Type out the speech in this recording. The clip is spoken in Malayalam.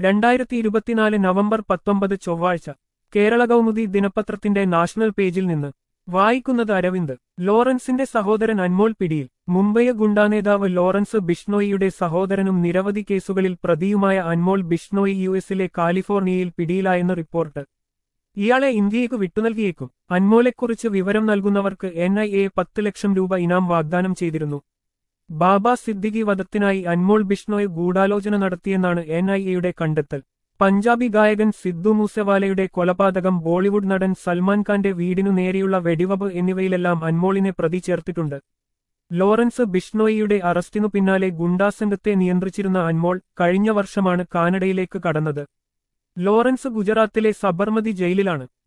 രണ്ടായിരത്തി ഇരുപത്തിനാല് നവംബർ പത്തൊമ്പത് ചൊവ്വാഴ്ച കേരള കൗമുദി ദിനപത്രത്തിന്റെ നാഷണൽ പേജിൽ നിന്ന് വായിക്കുന്നത് അരവിന്ദ് ലോറൻസിന്റെ സഹോദരൻ അൻമോൾ പിടിയിൽ മുംബൈ ഗുണ്ടാനേതാവ് ലോറൻസ് ബിഷ്ണോയിയുടെ സഹോദരനും നിരവധി കേസുകളിൽ പ്രതിയുമായ അൻമോൾ ബിഷ്ണോയി യു എസിലെ കാലിഫോർണിയയിൽ പിടിയിലായെന്ന് റിപ്പോർട്ട് ഇയാളെ ഇന്ത്യയ്ക്ക് വിട്ടുനൽകിയേക്കും അൻമോളെക്കുറിച്ച് വിവരം നൽകുന്നവർക്ക് എൻ ഐ എ പത്ത് ലക്ഷം രൂപ ഇനാം വാഗ്ദാനം ചെയ്തിരുന്നു ബാബ സിദ്ദിഖി വധത്തിനായി അൻമോൾ ബിഷ്ണോയ് ഗൂഢാലോചന നടത്തിയെന്നാണ് എൻ ഐ എയുടെ കണ്ടെത്തൽ പഞ്ചാബി ഗായകൻ സിദ്ദു മൂസവാലയുടെ കൊലപാതകം ബോളിവുഡ് നടൻ സൽമാൻ ഖാന്റെ വീടിനു നേരെയുള്ള വെടിവെപ്പ് എന്നിവയിലെല്ലാം അൻമോളിനെ പ്രതി ചേർത്തിട്ടുണ്ട് ലോറൻസ് ബിഷ്ണോയിയുടെ അറസ്റ്റിനു പിന്നാലെ ഗുണ്ടാസംഘത്തെ നിയന്ത്രിച്ചിരുന്ന അൻമോൾ കഴിഞ്ഞ വർഷമാണ് കാനഡയിലേക്ക് കടന്നത് ലോറൻസ് ഗുജറാത്തിലെ സബർമതി ജയിലിലാണ്